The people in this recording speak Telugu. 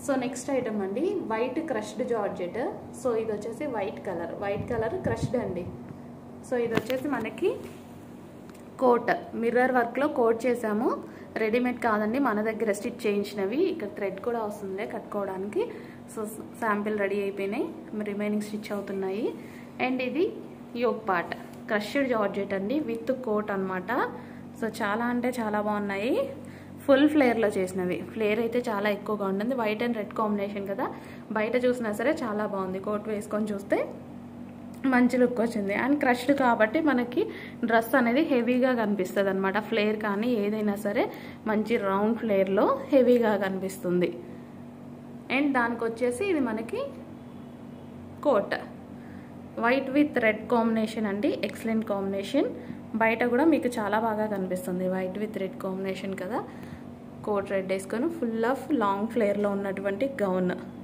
సో నెక్స్ట్ ఐటమ్ అండి వైట్ క్రష్డ్ జార్జెట్ సో ఇది వచ్చేసి white colour white colour crushed అండి సో ఇది వచ్చేసి మనకి కోట్ మిర్రర్ వర్క్లో కోట్ చేసాము రెడీమేడ్ కాదండి మన దగ్గర స్టిచ్ చేయించినవి ఇక్కడ థ్రెడ్ కూడా వస్తుంది కట్టుకోవడానికి సో శాంపిల్ రెడీ అయిపోయినాయి రిమైనింగ్ స్టిచ్ అవుతున్నాయి అండ్ ఇది యోగ్ పార్ట్ క్రష్డ్ జార్జెట్ అండి విత్ కోట్ అనమాట సో చాలా అంటే చాలా బాగున్నాయి ఫుల్ ఫ్లేర్లో చేసినవి ఫ్లేర్ అయితే చాలా ఎక్కువగా ఉంటుంది వైట్ అండ్ రెడ్ కాంబినేషన్ కదా బయట చూసినా సరే చాలా బాగుంది కోట్ వేసుకొని చూస్తే మంచి లుక్ వచ్చింది అండ్ క్రష్డ్ కాబట్టి మనకి డ్రెస్ అనేది హెవీగా కనిపిస్తుంది అనమాట ఫ్లేర్ కానీ ఏదైనా సరే మంచి రౌండ్ ఫ్లేర్లో హెవీగా కనిపిస్తుంది అండ్ దానికి వచ్చేసి ఇది మనకి coat white with red combination అండి ఎక్సలెంట్ కాంబినేషన్ బయట కూడా మీకు చాలా బాగా కనిపిస్తుంది వైట్ విత్ రెడ్ కాంబినేషన్ కదా కోట్ రెడ్ వేసుకొని ఫుల్ ఆఫ్ లాంగ్ ఫ్లేర్లో ఉన్నటువంటి గౌన్